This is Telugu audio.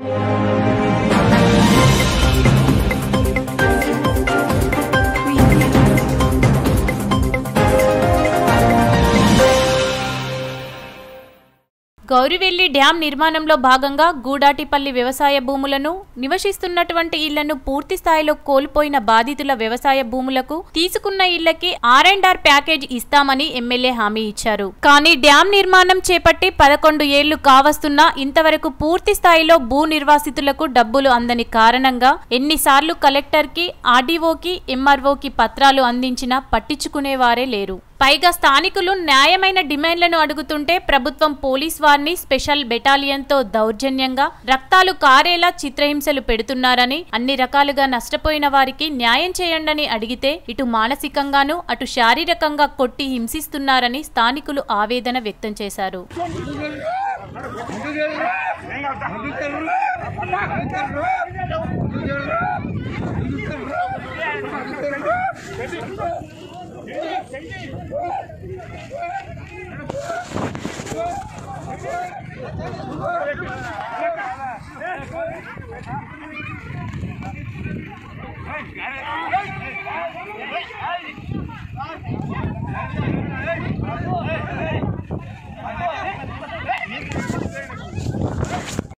గౌరివెల్లి డ్యాం నిర్మాణంలో భాగంగా గూడాటిపల్లి వ్యవసాయ భూములను నివసిస్తున్నటువంటి ఇళ్లను పూర్తి స్థాయిలో కోల్పోయిన బాధితుల వ్యవసాయ భూములకు తీసుకున్న ఇళ్లకి ఆర్ అండ్ ఆర్ ప్యాకేజ్ ఇస్తామని ఎమ్మెల్యే హామీ ఇచ్చారు కానీ డ్యాం నిర్మాణం చేపట్టి పదకొండు ఏళ్లు కావస్తున్నా ఇంతవరకు పూర్తి స్థాయిలో భూ నిర్వాసితులకు డబ్బులు అందని కారణంగా ఎన్నిసార్లు కలెక్టర్కి ఆర్డీఓకి ఎంఆర్ఓకి పత్రాలు అందించినా పట్టించుకునేవారే లేరు పైగా స్థానికులు న్యాయమైన డిమాండ్లను అడుగుతుంటే ప్రభుత్వం పోలీస్ వారిని స్పెషల్ బెటాలియన్తో దౌర్జన్యంగా రక్తాలు కారేలా చిత్రహింసలు పెడుతున్నారని అన్ని రకాలుగా నష్టపోయిన వారికి న్యాయం చేయండని అడిగితే ఇటు మానసికంగానూ అటు శారీరకంగా కొట్టి హింసిస్తున్నారని స్థానికులు ఆవేదన వ్యక్తం చేశారు Hey,